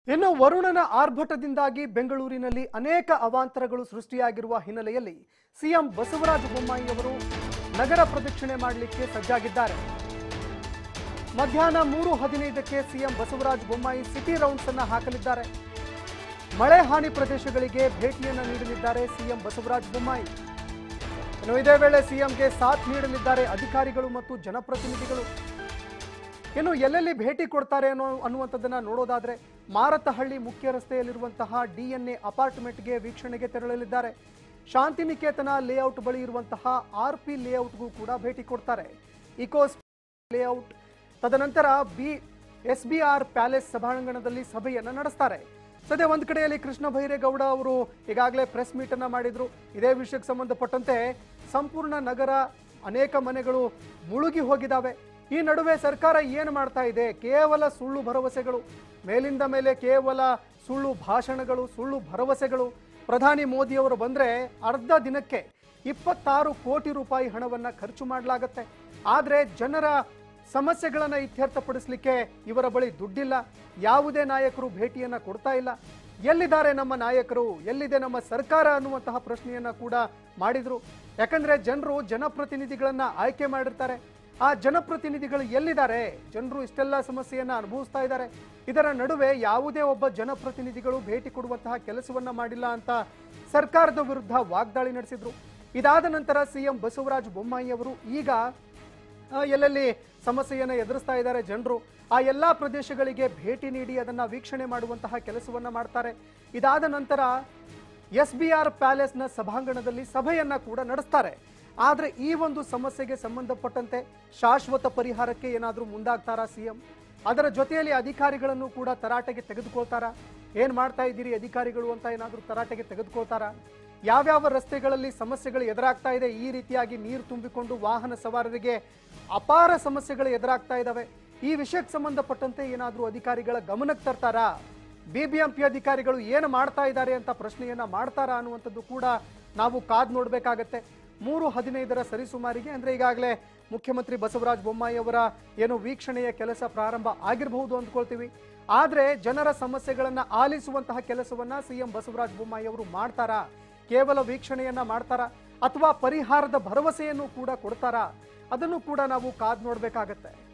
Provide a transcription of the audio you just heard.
ಇನ್ನು ವರುಣನ ಆರ್ಭಟದಿಂದಾಗಿ ಬೆಂಗಳೂರಿನಲ್ಲಿ ಅನೇಕ ಅವಾಂತರಗಳು ಸೃಷ್ಟಿಯಾಗಿರುವ ಹಿನ್ನೆಲೆಯಲ್ಲಿ ಸಿಎಂ ಬಸವರಾಜ ಬೊಮ್ಮಾಯಿ ಅವರು ನಗರ ಪ್ರದಕ್ಷಿಣೆ ಮಾಡಲಿಕ್ಕೆ ಸಜ್ಜಾಗಿದ್ದಾರೆ ಮಧ್ಯಾಹ್ನ ಮೂರು ಹದಿನೈದಕ್ಕೆ CM Basavaraja Bommai city rounds ಅನ್ನ ಹಾಕಲಿದ್ದಾರೆ ಮಳೆ ಹಾನಿ ಪ್ರದೇಶಗಳಿಗೆ ಭೇಟಿಯನ್ನ ನೀಡಲಿದ್ದಾರೆ ಸಿಎಂ ಬಸವರಾಜ ಬೊಮ್ಮಾಯಿ ಇನ್ನು ಇದೇ ವೇಳೆ ಸಿಎಂಗೆ ಸಾಥ್ ನೀಡಲಿದ್ದಾರೆ ಅಧಿಕಾರಿಗಳು ಮತ್ತು ಜನಪ್ರತಿನಿಧಿಗಳು ಇನ್ನು ಎಲ್ಲೆಲ್ಲಿ ಭೇಟಿ ಕೊಡ್ತಾರೆ ಅನ್ನೋ ಅನ್ನುವಂಥದ್ದನ್ನ ನೋಡೋದಾದ್ರೆ ಮಾರತಹಳ್ಳಿ ಮುಖ್ಯ ರಸ್ತೆಯಲ್ಲಿರುವಂತಹ ಡಿಎನ್ಎ ಅಪಾರ್ಟ್ಮೆಂಟ್ಗೆ ವೀಕ್ಷಣೆಗೆ ತೆರಳಲಿದ್ದಾರೆ ಶಾಂತಿನಿಕೇತನ ಲೇಔಟ್ ಬಳಿ ಇರುವಂತಹ ಆರ್ ಪಿ ಲೇಔಟ್ಗೂ ಕೂಡ ಭೇಟಿ ಕೊಡ್ತಾರೆ ಇಕೋಸ್ ಲೇಔಟ್ ತದನಂತರ B S B R palace ಸಭಾಂಗಣದಲ್ಲಿ ಸಭೆಯನ್ನ ನಡೆಸ್ತಾರೆ ಸದ್ಯ ಒಂದ್ ಕಡೆಯಲ್ಲಿ ಕೃಷ್ಣ ಬೈರೇಗೌಡ ಅವರು ಈಗಾಗಲೇ ಪ್ರೆಸ್ ಮೀಟ್ ಅನ್ನ ಮಾಡಿದ್ರು ಇದೇ ವಿಷಯಕ್ಕೆ ಸಂಬಂಧಪಟ್ಟಂತೆ ಸಂಪೂರ್ಣ ನಗರ ಅನೇಕ ಮನೆಗಳು ಮುಳುಗಿ ಹೋಗಿದ್ದಾವೆ ಈ ನಡುವೆ ಸರ್ಕಾರ ಏನು ಮಾಡ್ತಾ ಇದೆ ಕೇವಲ ಸುಳ್ಳು ಭರವಸೆಗಳು ಮೇಲಿಂದ ಮೇಲೆ ಕೇವಲ ಸುಳ್ಳು ಭಾಷಣಗಳು ಸುಳ್ಳು ಭರವಸೆಗಳು ಪ್ರಧಾನಿ ಮೋದಿಯವರು ಬಂದ್ರೆ ಅರ್ಧ ದಿನಕ್ಕೆ ಇಪ್ಪತ್ತಾರು ಕೋಟಿ ರೂಪಾಯಿ ಹಣವನ್ನ ಖರ್ಚು ಮಾಡಲಾಗತ್ತೆ ಆದ್ರೆ ಜನರ ಸಮಸ್ಯೆಗಳನ್ನ ಇತ್ಯರ್ಥಪಡಿಸಲಿಕ್ಕೆ ಇವರ ಬಳಿ ದುಡ್ಡಿಲ್ಲ ಯಾವುದೇ ನಾಯಕರು ಭೇಟಿಯನ್ನ ಕೊಡ್ತಾ ಇಲ್ಲ ಎಲ್ಲಿದ್ದಾರೆ ನಮ್ಮ ನಾಯಕರು ಎಲ್ಲಿದೆ ನಮ್ಮ ಸರ್ಕಾರ ಅನ್ನುವಂತಹ ಪ್ರಶ್ನೆಯನ್ನ ಕೂಡ ಮಾಡಿದ್ರು ಯಾಕಂದ್ರೆ ಜನರು ಜನಪ್ರತಿನಿಧಿಗಳನ್ನ ಆಯ್ಕೆ ಮಾಡಿರ್ತಾರೆ ಆ ಜನಪ್ರತಿನಿಧಿಗಳು ಎಲ್ಲಿದ್ದಾರೆ ಜನರು ಇಷ್ಟೆಲ್ಲ ಸಮಸ್ಯೆಯನ್ನ ಅನುಭವಿಸ್ತಾ ಇದ್ದಾರೆ ಇದರ ನಡುವೆ ಯಾವುದೇ ಒಬ್ಬ ಜನಪ್ರತಿನಿಧಿಗಳು ಭೇಟಿ ಕೊಡುವಂತಹ ಕೆಲಸವನ್ನ ಮಾಡಿಲ್ಲ ಅಂತ ಸರ್ಕಾರದ ವಿರುದ್ಧ ವಾಗ್ದಾಳಿ ನಡೆಸಿದ್ರು ಇದಾದ ನಂತರ ಸಿಎಂ ಬಸವರಾಜ ಬೊಮ್ಮಾಯಿ ಅವರು ಈಗ ಆ, ಎಲ್ಲೆಲ್ಲಿ ಸಮಸ್ಯೆಯನ್ನು ಎದುರಿಸ್ತಾ ಇದ್ದಾರೆ ಜನರು ಆ ಎಲ್ಲ ಪ್ರದೇಶಗಳಿಗೆ ಭೇಟಿ ನೀಡಿ ಅದನ್ನ ವೀಕ್ಷಣೆ ಮಾಡುವಂತಹ ಕೆಲಸವನ್ನ ಮಾಡ್ತಾರೆ ಇದಾದ ನಂತರ ಎಸ್ ಬಿ ಆರ್ ಪ್ಯಾಲೇಸ್ನ ಸಭಾಂಗಣದಲ್ಲಿ ಸಭೆಯನ್ನ ಕೂಡ ನಡೆಸ್ತಾರೆ ಆದ್ರೆ ಈ ಒಂದು ಸಮಸ್ಯೆಗೆ ಸಂಬಂಧಪಟ್ಟಂತೆ ಶಾಶ್ವತ ಪರಿಹಾರಕ್ಕೆ ಏನಾದರೂ ಮುಂದಾಗ್ತಾರಾ ಸಿಎಂ ಅದರ ಜೊತೆಯಲ್ಲಿ ಅಧಿಕಾರಿಗಳನ್ನು ಕೂಡ ತರಾಟೆಗೆ ತೆಗೆದುಕೊಳ್ತಾರಾ ಏನ್ ಮಾಡ್ತಾ ಇದ್ದೀರಿ ಅಧಿಕಾರಿಗಳು ಅಂತ ಏನಾದರೂ ತರಾಟೆಗೆ ತೆಗೆದುಕೊಳ್ತಾರಾ ಯಾವ್ಯಾವ ರಸ್ತೆಗಳಲ್ಲಿ ಸಮಸ್ಯೆಗಳು ಎದುರಾಗ್ತಾ ಇದೆ ಈ ರೀತಿಯಾಗಿ ನೀರು ತುಂಬಿಕೊಂಡು ವಾಹನ ಸವಾರರಿಗೆ ಅಪಾರ ಸಮಸ್ಯೆಗಳು ಎದುರಾಗ್ತಾ ಇದ್ದಾವೆ ಈ ವಿಷಯಕ್ಕೆ ಸಂಬಂಧಪಟ್ಟಂತೆ ಏನಾದರೂ ಅಧಿಕಾರಿಗಳ ಗಮನಕ್ಕೆ ತರ್ತಾರಾ ಬಿಬಿಎಂಪಿ ಅಧಿಕಾರಿಗಳು ಏನು ಮಾಡ್ತಾ ಇದ್ದಾರೆ ಅಂತ ಪ್ರಶ್ನೆಯನ್ನ ಮಾಡ್ತಾರಾ ಅನ್ನುವಂಥದ್ದು ಕೂಡ ನಾವು ಕಾದ್ ನೋಡಬೇಕಾಗತ್ತೆ ಮೂರು ಹದಿನೈದರ ಸರಿಸುಮಾರಿಗೆ ಅಂದ್ರೆ ಈಗಾಗಲೇ ಮುಖ್ಯಮಂತ್ರಿ ಬಸವರಾಜ ಬೊಮ್ಮಾಯಿ ಅವರ ಏನು ವೀಕ್ಷಣೆಯ ಕೆಲಸ ಪ್ರಾರಂಭ ಆಗಿರಬಹುದು ಅಂದ್ಕೊಳ್ತೀವಿ ಆದ್ರೆ ಜನರ ಸಮಸ್ಯೆಗಳನ್ನ ಆಲಿಸುವಂತಹ ಕೆಲಸವನ್ನ ಸಿಎಂ ಬಸವರಾಜ ಬೊಮ್ಮಾಯಿ ಅವರು ಮಾಡ್ತಾರಾ ಕೇವಲ ವೀಕ್ಷಣೆಯನ್ನ ಮಾಡ್ತಾರಾ ಅಥವಾ ಪರಿಹಾರದ ಭರವಸೆಯನ್ನು ಕೂಡ ಕೊಡ್ತಾರಾ ಅದನ್ನು ಕೂಡ ನಾವು ಕಾದ್ ನೋಡಬೇಕಾಗತ್ತೆ